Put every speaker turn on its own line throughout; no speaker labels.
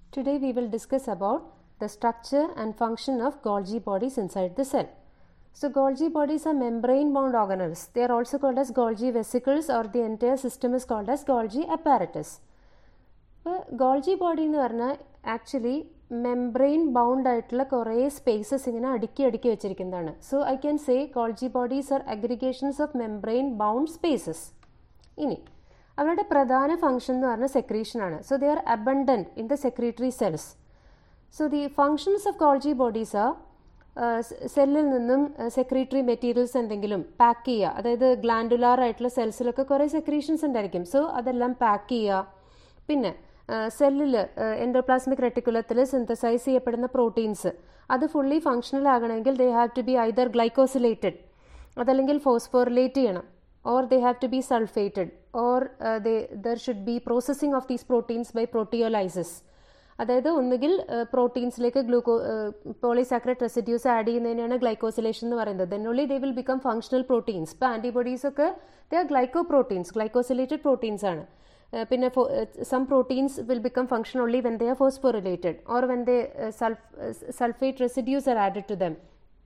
Today we will discuss about the structure and function of Golgi bodies inside the cell. So Golgi bodies are membrane bound organelles. They are also called as Golgi vesicles or the entire system is called as Golgi apparatus. ഇപ്പോൾ Golgi body എന്ന് പറഞ്ഞാൽ actually membrane bound ആയിട്ടുള്ള കുറേ spaces ഇങ്ങനെ അടുക്കി അടുക്കി വെച്ചിരിക്കുന്നതാണ് so I can say Golgi bodies are aggregations of membrane bound spaces ഇനി അവരുടെ പ്രധാന ഫംഗ്ഷൻ എന്ന് പറഞ്ഞാൽ സെക്രീഷൻ ആണ് so they are abundant in the secretory cells so the functions of Golgi bodies are സെല്ലിൽ നിന്നും സെക്രീറ്ററി മെറ്റീരിയൽസ് എന്തെങ്കിലും pack ചെയ്യുക അതായത് ഗ്ലാൻഡുലാർ ആയിട്ടുള്ള സെൽസിലൊക്കെ കുറേ സെക്രീഷൻസ് ഉണ്ടായിരിക്കും സോ അതെല്ലാം പാക്ക് ചെയ്യുക പിന്നെ സെല്ലിൽ എൻഡോപ്ലാസ്മിക് റെട്ടിക്കുലത്തിൽ സിന്തസൈസ് ചെയ്യപ്പെടുന്ന പ്രോട്ടീൻസ് അത് ഫുള്ളി ഫങ്ഷണൽ ആകണമെങ്കിൽ they have to be either glycosylated അതല്ലെങ്കിൽ ഫോസ്ഫോറിലേറ്റ് ചെയ്യണം or they have to be sulphated or they there should be processing of these proteins by proteolysis അതായത് ഒന്നുകിൽ പ്രോട്ടീൻസിലേക്ക് ഗ്ലൂക്കോ പോളിസാക്രേറ്റ് റെസിഡ്യൂസ് ആഡ് ചെയ്യുന്നതിനാണ് glycosylation എന്ന് പറയുന്നത് then only they will become functional proteins ഇപ്പോൾ antibodies ഒക്കെ they are glycoproteins glycosylated proteins ആണ് പിന്നെ some proteins will become function only when they are phosphorylated or when they sulphate residues are added to them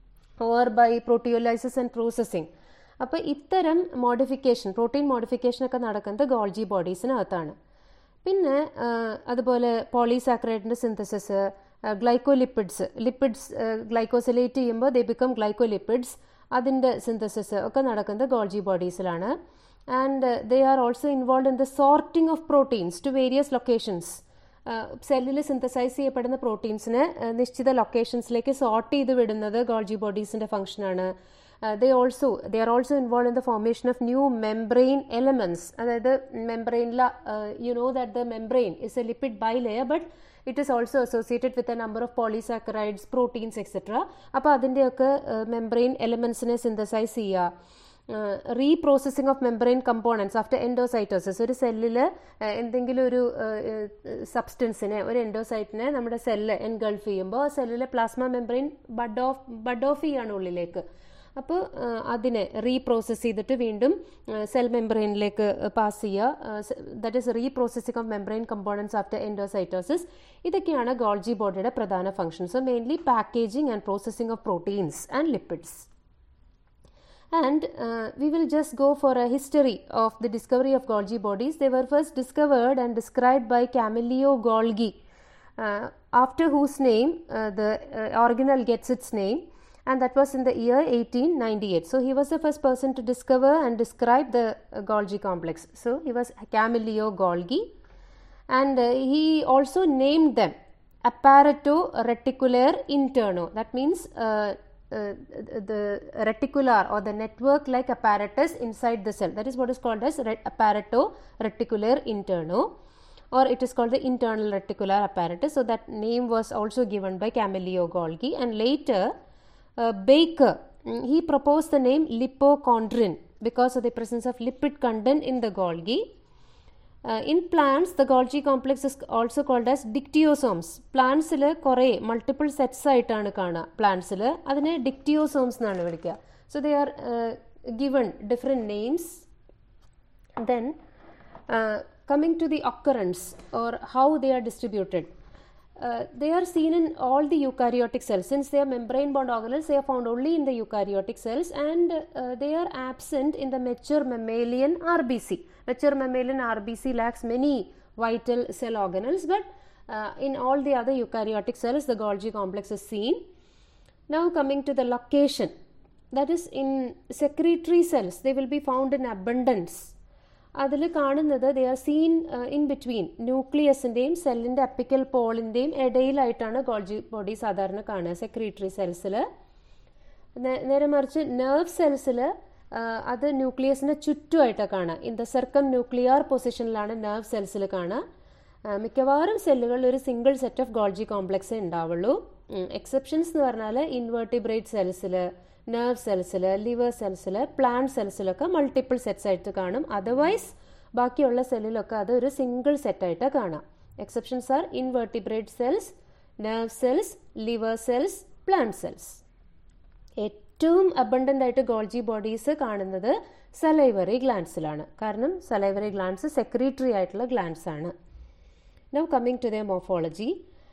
or by proteolysis and processing അപ്പോൾ ഇത്തരം modification protein modification ഒക്കെ നടക്കുന്നത് Golgi ബോഡീസിനകത്താണ് പിന്നെ അതുപോലെ പോളിസാക്രൈഡിൻ്റെ synthesis ഗ്ലൈക്കോലിപ്പിഡ്സ് lipids ഗ്ലൈക്കോസിലേറ്റ് ചെയ്യുമ്പോൾ ദേ become ഗ്ലൈക്കോലിപ്പിഡ്സ് അതിൻ്റെ synthesis ഒക്കെ നടക്കുന്നത് ഗോൾജി ബോഡീസിലാണ് and they are also involve in the sorting of proteins to various locations സെല്ലിൽ സിന്തസൈസ് ചെയ്യപ്പെടുന്ന പ്രോട്ടീൻസിനെ നിശ്ചിത ലൊക്കേഷൻസിലേക്ക് സോർട്ട് ചെയ്ത് വിടുന്നത് ഗോൾജി ബോഡീസിൻ്റെ ഫംഗ്ഷനാണ് they also they are also involve in the formation of new membrane elements അതായത് മെംബ്രെയിനിൽ you know that the membrane is a lipid bilayer but it is also associated with a number of polysaccharides proteins etcetera അപ്പോൾ അതിൻ്റെയൊക്കെ membrane എലമെന്റ്സിനെ synthesise ചെയ്യുക reprocessing of membrane components after endocytosis ഒരു സെല്ലിൽ എന്തെങ്കിലും ഒരു സബ്സ്റ്റൻസിനെ ഒരു എൻഡോസൈറ്റിനെ നമ്മുടെ സെല്ല് എൻഗൾഫ് ചെയ്യുമ്പോൾ ആ സെല്ലിലെ plasma membrane bud off bud off ചെയ്യാണ് ഉള്ളിലേക്ക് അപ്പോൾ അതിനെ റീപ്രോസസ് ചെയ്തിട്ട് വീണ്ടും സെൽ മെംബ്രെയിനിലേക്ക് പാസ് ചെയ്യുക that is reprocessing of membrane components after endocytosis ഇതൊക്കെയാണ് ഗോൾജി ബോഡിയുടെ പ്രധാന functions mainly packaging and processing of proteins and lipids and uh, we will just go for a history of the discovery of Golgi bodies. They were first discovered and described by Camillo Golgi, uh, after whose name uh, the organelle gets its name, and that was in the year 1898. So he was the first person to discover and describe the Golgi complex. So he was Camillo Golgi, and he also named them apparato reticular interno. That means uh, the reticular or the network like apparatus inside the cell that is what is called as ret apparato reticular interno or it is called the internal reticular apparatus so that name was also given by Camillo Golgi and later uh, Baker he proposed the name lipochondrin because of the presence of lipid content in the Golgi uh, in plants the Golgi complex is also called as dictyosomes പ്ലാന്റ്സിൽ കുറേ multiple sets ആയിട്ടാണ് കാണുക പ്ലാന്റ്സിൽ അതിനെ dictyosomes എന്നാണ് വിളിക്കുക so they are given different names then coming to the occurrence or how they are distributed Uh, they are seen in all the eukaryotic cells. Since they are membrane bound organelles, they are found only in the eukaryotic cells and uh, they are absent in the mature mammalian RBC. Mature mammalian RBC lacks many vital cell organelles, but uh, in all the other eukaryotic cells, the Golgi complex is seen. Now, coming to the location, that is in secretory cells, they will be found in abundance. അതിൽ കാണുന്നത് they are seen in between ന്യൂക്ലിയസിൻ്റെയും സെല്ലിൻ്റെ apical പോളിൻ്റെയും ഇടയിലായിട്ടാണ് Golgi body സാധാരണ കാണുക secretory സെൽസിൽ നേരെ മറിച്ച് നെർവ് സെൽസിൽ അത് ന്യൂക്ലിയസിന് ചുറ്റുമായിട്ടാണ് കാണുക ഇൻ ദ സർക്കം ന്യൂക്ലിയർ പൊസിഷനിലാണ് നെർവ് സെൽസിൽ കാണുക മിക്കവാറും സെല്ലുകളിൽ ഒരു സിംഗിൾ സെറ്റ് ഓഫ് ഗോൾജി കോംപ്ലക്സേ ഉണ്ടാവുള്ളൂ എക്സെപ്ഷൻസ് എന്ന് പറഞ്ഞാൽ ഇൻവേർട്ടിബ്രേറ്റ് സെൽസിൽ നെർവ് സെൽസിൽ ലിവർ സെൽസിൽ പ്ലാന്റ് സെൽസിലൊക്കെ മൾട്ടിപ്പിൾ സെറ്റ്സ് ആയിട്ട് കാണും അതർവൈസ് ബാക്കിയുള്ള സെല്ലിലൊക്കെ അത് ഒരു സിംഗിൾ സെറ്റായിട്ട് കാണാം exceptions are invertebrate cells nerve cells liver cells plant cells ഏറ്റവും അബണ്ടൻ്റ് ആയിട്ട് ഗോൾജി ബോഡീസ് കാണുന്നത് സലൈവറി ഗ്ലാൻസിലാണ് കാരണം സലൈവറി ഗ്ലാൻസ് സെക്രീറ്ററി ആയിട്ടുള്ള ഗ്ലാൻസ് ആണ് now coming to the morphology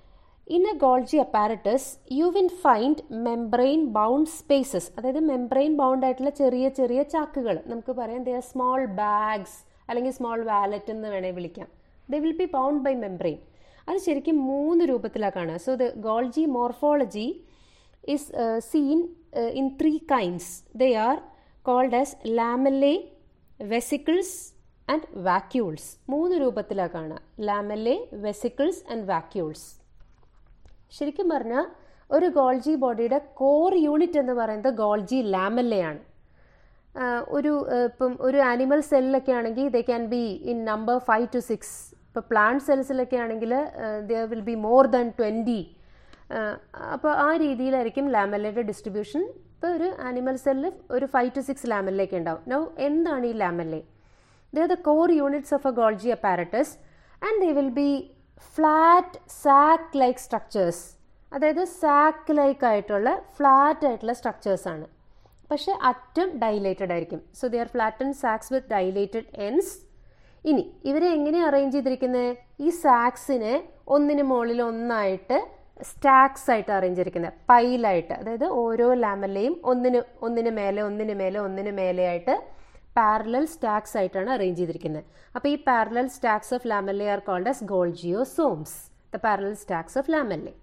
in a Golgi apparatus you will find membrane bound spaces അതായത് membrane bound ആയിട്ടുള്ള ചെറിയ ചെറിയ ചാക്കുകൾ നമുക്ക് പറയാം ദേ ആർ സ്മോൾ ബാഗ്സ് അല്ലെങ്കിൽ സ്മോൾ വാലറ്റ് എന്ന് വേണേൽ വിളിക്കാം they will be bound by membrane അത് ശരിക്കും മൂന്ന് രൂപത്തിലാണ് കാണുക so the Golgi morphology is uh, seen uh, in three kinds. They are called as lamellae, vesicles and vacuoles. മൂന്ന് രൂപത്തിലാണ് കാണുക ലാമെല്ലെ വെസിക്കിൾസ് ആൻഡ് വാക്യൂൾസ് ശരിക്കും പറഞ്ഞാൽ ഒരു ഗോൾജി ബോഡിയുടെ കോർ യൂണിറ്റ് എന്ന് പറയുന്നത് ഗോൾജി ലാമെല്ലയാണ് ഒരു ഇപ്പം ഒരു ആനിമൽ സെല്ലിലൊക്കെ ആണെങ്കിൽ they can be in number five to six ഇപ്പോൾ പ്ലാന്റ് സെൽസിലൊക്കെ ആണെങ്കിൽ there will be more than twenty അപ്പോൾ ആ രീതിയിലായിരിക്കും ലാമല്ലയുടെ ഡിസ്ട്രിബ്യൂഷൻ ഇപ്പോൾ ഒരു ആനിമൽ സെല്ലിൽ ഒരു ഫൈവ് ടു സിക്സ് ലാമല്ലയൊക്കെ ഉണ്ടാവും നൗ എന്താണ് ഈ lamellae the the core units of a Golgi apparatus and they will be flat sac like structures അതായത് സാക്ക് ലൈക്ക് ആയിട്ടുള്ള ഫ്ലാറ്റ് ആയിട്ടുള്ള സ്ട്രക്ചേഴ്സ് ആണ് പക്ഷേ അറ്റം ഡൈലേറ്റഡ് ആയിരിക്കും so they are flat and sacs with dilated ends ഇനി ഇവരെ എങ്ങനെ അറേഞ്ച് ചെയ്തിരിക്കുന്നത് ഈ സാക്സിനെ ഒന്നിന് മുകളിൽ ഒന്നായിട്ട് സ്റ്റാക്സ് ആയിട്ട് അറേഞ്ച് ചെയ്തിരിക്കുന്നത് പൈലായിട്ട് അതായത് ഓരോ ലാമല്ലയും ഒന്നിന് ഒന്നിന് മേലെ ഒന്നിന് മേലെ ഒന്നിന് മേലെയായിട്ട് പാരലൽ സ്റ്റാക്സ് ആയിട്ടാണ് അറേഞ്ച് ചെയ്തിരിക്കുന്നത് അപ്പോൾ ഈ parallel stacks of lamellae are called as golgiosomes the parallel stacks of lamellae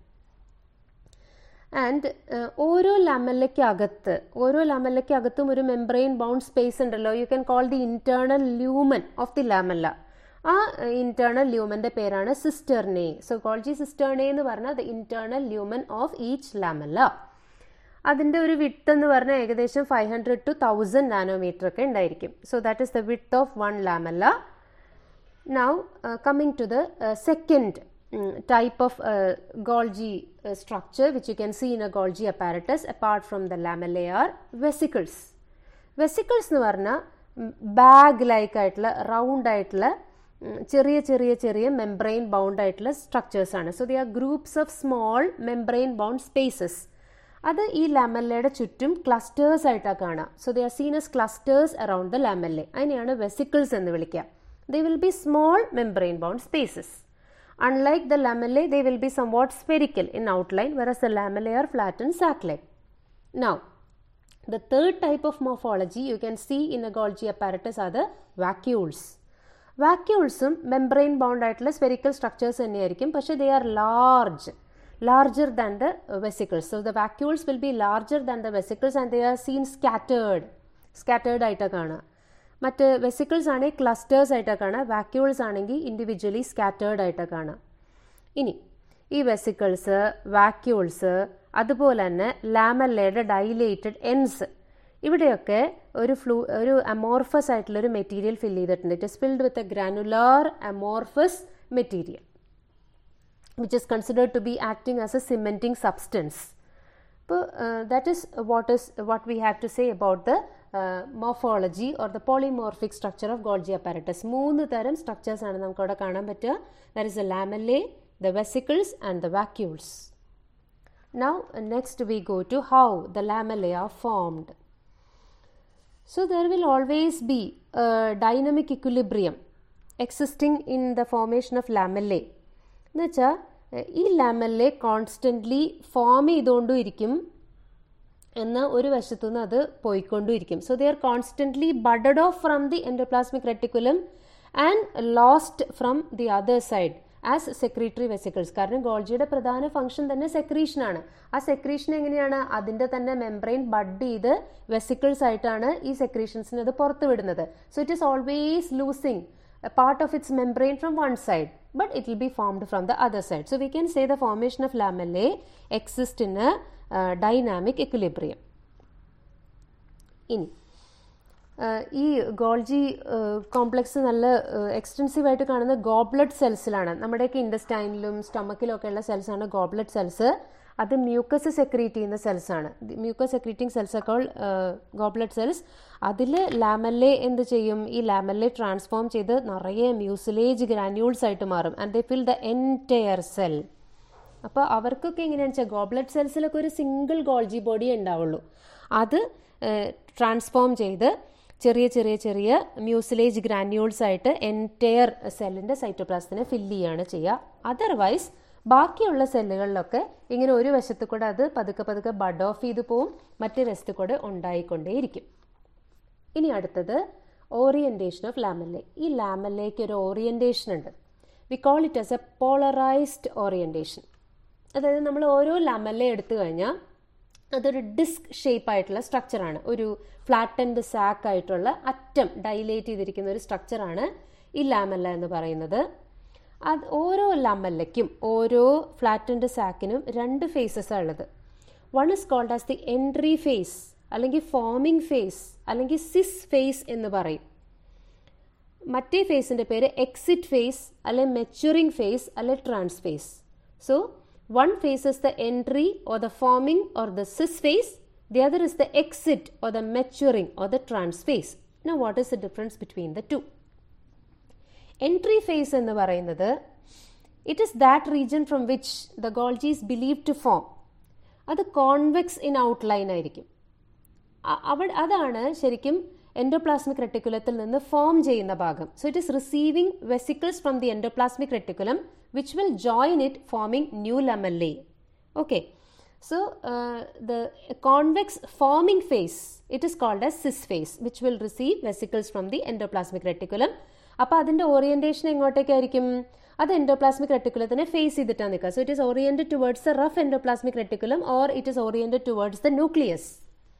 and ഓരോ ലാമല്ലയ്ക്കകത്ത് ഓരോ ലാമല്ലയ്ക്കകത്തും ഒരു മെംബ്രെയിൻ ബൗണ്ട് സ്പേസ് ഉണ്ടല്ലോ you can call the internal lumen of the lamella ആ ഇന്റേണൽ ല്യൂമന്റെ പേരാണ് സിസ്റ്റർനെ സോ ഗോൾജി സിസ്റ്റർനെ എന്ന് പറഞ്ഞാൽ the internal lumen of each lamella അതിൻ്റെ ഒരു വിട്ട് എന്ന് പറഞ്ഞാൽ ഏകദേശം five hundred to thousand nanometre ഒക്കെ ഉണ്ടായിരിക്കും so that is the width of one lamella now coming to the second type of uh, Golgi uh, structure which you can see in a Golgi apparatus apart from the lamellae are vesicles. Vesicles എന്ന് പറഞ്ഞാൽ bag like ആയിട്ടുള്ള round ആയിട്ടുള്ള ചെറിയ ചെറിയ ചെറിയ membrane bound ആയിട്ടുള്ള structures ആണ് so the are groups of small membrane bound spaces അത് ഈ ലാമല്ലയുടെ ചുറ്റും ക്ലസ്റ്റേഴ്സ് ആയിട്ടാണ് കാണാം so the are seen as clusters around the lamellae അതിനെയാണ് വെസിക്കിൾസ് എന്ന് വിളിക്കുക they will be small membrane bound spaces Unlike the lamellae, they will be somewhat spherical in outline, whereas the lamellae are flat and sac-like. Now, the third type of morphology you can see in a Golgi apparatus are the vacuoles. വാക്യൂൾസും membrane bound ആയിട്ടുള്ള spherical structures തന്നെയായിരിക്കും പക്ഷേ they are large larger than the vesicles so the vacuoles will be larger than the vesicles and they are seen scattered scattered ആയിട്ടാണ് കാണുക മറ്റ് vesicles ആണെങ്കിൽ clusters ആയിട്ടാണ് കാണുക വാക്യൂൾസ് ആണെങ്കിൽ ഇൻഡിവിജ്വലി സ്കാറ്റേർഡ് ആയിട്ടാണ് കാണുക ഇനി ഈ വെസിക്കിൾസ് വാക്യൂൾസ് അതുപോലെ തന്നെ ലാമല്ലയുടെ ഡൈലേറ്റഡ് എൻസ് ഇവിടെയൊക്കെ ഒരു ഫ്ലൂ ഒരു അമോർഫസ് ആയിട്ടുള്ള ഒരു മെറ്റീരിയൽ ഫിൽ ചെയ്തിട്ടുണ്ട് it is filled with a granular amorphous material which is considered to be acting as a cementing substance അപ്പോൾ that is what is what we have to say about the morphology or the polymorphic structure of Golgi apparatus മൂന്ന് തരം structures ആണ് നമുക്ക് അവിടെ കാണാൻ പറ്റുക that is a lamellae the vesicles and the vacuoles now next we go to how the lamellae are formed So there will always be a dynamic equilibrium existing in the formation of lamellae. എന്നുവെച്ചാൽ ഈ ലാമല്ലെ constantly form ചെയ്തുകൊണ്ടും ഇരിക്കും എന്ന ഒരു വശത്തു നിന്ന് അത് പോയിക്കൊണ്ടും so they are constantly budded off from the endoplasmic reticulum and lost from the other side as secretory vesicles കാരണം ഗോൾജിയുടെ പ്രധാന ഫംഗ്ഷൻ തന്നെ സെക്രീഷനാണ് ആ സെക്രീഷൻ എങ്ങനെയാണ് അതിൻ്റെ തന്നെ മെംബ്രെയിൻ ബഡ് ചെയ്ത് വെസിക്കിൾസ് ആയിട്ടാണ് ഈ സെക്രീഷൻസിന് അത് പുറത്തു വിടുന്നത് so it is always losing part of its membrane from one side but it will be formed from the other side. So we can say the formation of lamellae exists in a uh, dynamic equilibrium. ഇനി ഈ Golgi complex നല്ല extensive ആയിട്ട് കാണുന്ന goblet സെൽസിലാണ് നമ്മുടെയൊക്കെ ഇൻഡസ്റ്റൈനിലും സ്റ്റൊമക്കിലും ഒക്കെ ഉള്ള സെൽസാണ് ഗോബ്ലഡ് സെൽസ് അത് മ്യൂക്കസ് സെക്രീറ്റ് ചെയ്യുന്ന സെൽസാണ് മ്യൂക്കസ് സെക്രീറ്റിംഗ് സെൽസ് ഒക്കെ ഗോബ്ലഡ് സെൽസ് അതിൽ ലാമല്ലെ എന്ത് ചെയ്യും ഈ ലാമല്ലെ ട്രാൻസ്ഫോം ചെയ്ത് നിറയെ മ്യൂസിലേജ് ഗ്രാന്യൂൾസ് ആയിട്ട് മാറും and they fill the entire cell അപ്പോൾ അവർക്കൊക്കെ എങ്ങനെയാണെന്ന് വെച്ചാൽ ഗോബ്ലഡ് സെൽസിലൊക്കെ ഒരു സിംഗിൾ ഗോൾജി ബോഡി ഉണ്ടാവുള്ളൂ അത് ട്രാൻസ്ഫോം ചെയ്ത് ചെറിയ ചെറിയ ചെറിയ മ്യൂസിലേജ് ഗ്രാന്യൂൾസ് ആയിട്ട് എൻറ്റയർ സെല്ലിൻ്റെ സൈറ്റോപ്ലാസത്തിനെ ഫില്ല് ചെയ്യുകയാണ് ചെയ്യുക അതർവൈസ് ബാക്കിയുള്ള സെല്ലുകളിലൊക്കെ ഇങ്ങനെ ഒരു വശത്ത് കൂടെ അത് പതുക്കെ പതുക്കെ ബഡ് ഓഫ് ചെയ്ത് പോവും മറ്റേ വശത്ത് കൂടെ ഉണ്ടായിക്കൊണ്ടേയിരിക്കും ഇനി അടുത്തത് ഓറിയൻറ്റേഷൻ ഓഫ് ലാമല്ലേ ഈ ലാമല്ലേക്ക് ഒരു ഓറിയൻറ്റേഷൻ ഉണ്ട് we call it as a polarised orientation അതായത് നമ്മൾ ഓരോ ലാമല്ല എടുത്തു കഴിഞ്ഞാൽ അതൊരു ഡിസ്ക് ഷേപ്പ് ആയിട്ടുള്ള സ്ട്രക്ചറാണ് ഒരു ഫ്ലാറ്റൻഡ് സാക്ക് ആയിട്ടുള്ള അറ്റം ഡൈലേറ്റ് ചെയ്തിരിക്കുന്ന ഒരു സ്ട്രക്ചറാണ് ഈ ലാമല്ല എന്ന് പറയുന്നത് അത് ഓരോ ലാമല്ലയ്ക്കും ഓരോ ഫ്ലാറ്റൻഡ് സാക്കിനും രണ്ട് ഫേസസ് ഉള്ളത് one is called as the entry face അല്ലെങ്കിൽ ഫോമിംഗ് ഫേസ് അല്ലെങ്കിൽ സിസ് ഫേസ് എന്ന് പറയും മറ്റേ ഫേസിൻ്റെ പേര് എക്സിറ്റ് ഫേസ് അല്ലെ മെച്ചുറിംഗ് ഫേസ് അല്ലെ trans face so one face is the entry or the forming or the cis face the other is the exit or the maturing or the trans face now what is the difference between the two entry face എന്ന് പറയുന്നത് it is that region from which the Golgi is believe to form അത് convex in outline ആയിരിക്കും അവ അതാണ് ശരിക്കും endoplasmic റെട്ടിക്കുലത്തിൽ നിന്ന് form ചെയ്യുന്ന ഭാഗം so it is receiving vesicles from the endoplasmic reticulum which will join it forming new lamellae okay so the convex forming face it is called as cis face which will receive vesicles from the endoplasmic reticulum അപ്പോൾ അതിൻ്റെ orientation എങ്ങോട്ടേക്കായിരിക്കും അത് endoplasmic റെട്ടിക്കുലത്തിനെ face ചെയ്തിട്ടാണ് നിൽക്കുക so it is oriented towards the rough endoplasmic reticulum or it is oriented towards the nucleus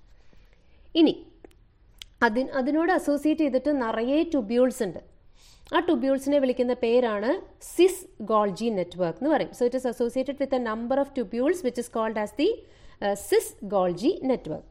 ഇനി അതിന് അതിനോട് associate ചെയ്തിട്ട് നിറയെ ട്യൂബ്യൂൾസ് ഉണ്ട് ആ ട്യൂബ്യൂൾസിനെ വിളിക്കുന്ന പേരാണ് സിസ് ഗോൾജി നെറ്റ്വർക്ക് എന്ന് പറയും so it is associated with a number of tubules which is called as the cis Golgi network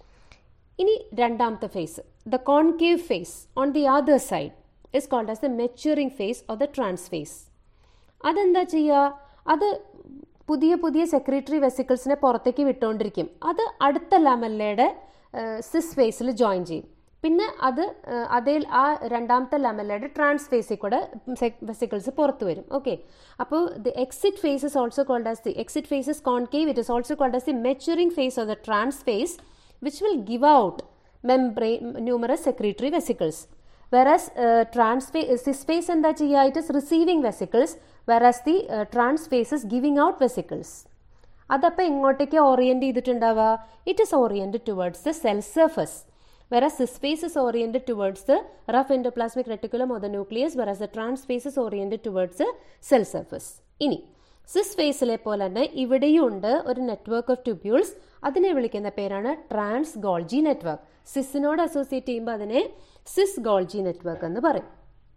ഇനി രണ്ടാമത്തെ face the concave face on the other side is called as the maturing face or the trans face അതെന്താ ചെയ്യുക അത് പുതിയ പുതിയ secretary വെസിക്കിൾസിനെ പുറത്തേക്ക് വിട്ടുകൊണ്ടിരിക്കും അത് അടുത്ത ലാമല്ലയുടെ സിസ് ഫേസിൽ ജോയിൻ ചെയ്യും പിന്നെ അത് അതേ ആ രണ്ടാമത്തെ ലെമലയുടെ ട്രാൻസ് ഫേസിൽ കൂടെ വെസിക്കിൾസ് പുറത്തു വരും ഓക്കെ അപ്പോൾ the exit face is also called as the exit face is concave it is also called as the maturing face of the trans face which will give out membrane numerous secretary vesicles whereas trans ഫേ cis face എന്താ ചെയ്യുക it is receiving vesicles whereas the trans face is giving out vesicles അതപ്പോൾ എങ്ങോട്ടേക്ക് orient ചെയ്തിട്ടുണ്ടാവുക it is oriented towards the cell surface whereas cis phase is oriented towards the rough endoplasmic reticulum or the nucleus whereas the trans phase is oriented towards the cell surface ഇനി സിസ് ഫേസിലെ പോലെ തന്നെ ഇവിടെയും ഉണ്ട് ഒരു network of tubules അതിനെ വിളിക്കുന്ന പേരാണ് trans Golgi network സിസിനോട് അസോസിയേറ്റ് ചെയ്യുമ്പോൾ അതിനെ സിസ് ഗോൾജി നെറ്റ്വർക്ക് എന്ന് പറയും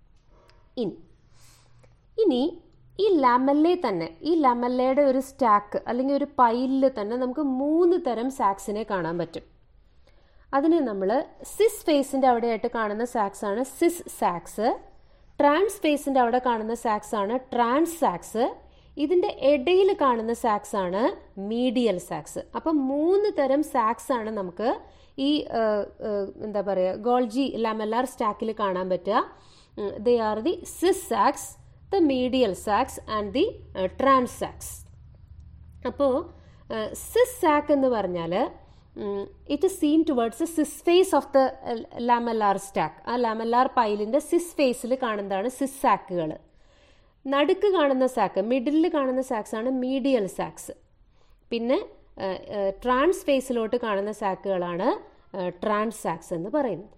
ഇനി ഇനി ഈ ലാമല്ലേ തന്നെ ഈ ലാമല്ലയുടെ ഒരു സ്റ്റാക്ക് അല്ലെങ്കിൽ ഒരു പൈലിൽ തന്നെ നമുക്ക് മൂന്ന് തരം സാക്സിനെ കാണാൻ പറ്റും അതിന് നമ്മൾ സിസ് ഫേസിൻ്റെ അവിടെയായിട്ട് കാണുന്ന സാക്സ് ആണ് സിസ് സാക്സ് ട്രാൻസ് ഫേസിൻ്റെ അവിടെ കാണുന്ന സാക്സ് ആണ് ട്രാൻസ് സാക്സ് ഇതിൻ്റെ ഇടയിൽ കാണുന്ന സാക്സ് ആണ് മീഡിയൽ സാക്സ് അപ്പം മൂന്ന് തരം സാക്സ് ആണ് നമുക്ക് ഈ എന്താ പറയുക ഗോൾജി ലാമല്ലാർ സ്റ്റാക്കിൽ കാണാൻ പറ്റുക they are the cis sacs the medial sacs and the trans sacs അപ്പോൾ സിസ് സാക്ക് എന്ന് പറഞ്ഞാൽ it is seen towards cis face of the lamellar stack ആ ലാമല്ലാർ പൈലിൻ്റെ സിസ് ഫേസിൽ കാണുന്നതാണ് സിസ് സാക്കുകൾ നടുക്ക് കാണുന്ന സാക്ക് മിഡിലിൽ കാണുന്ന സാക്സ് ആണ് മീഡിയൽ സാക്സ് പിന്നെ ട്രാൻസ് ഫേസിലോട്ട് കാണുന്ന സാക്കുകളാണ് ട്രാൻസ് സാക്സ് എന്ന് പറയുന്നത്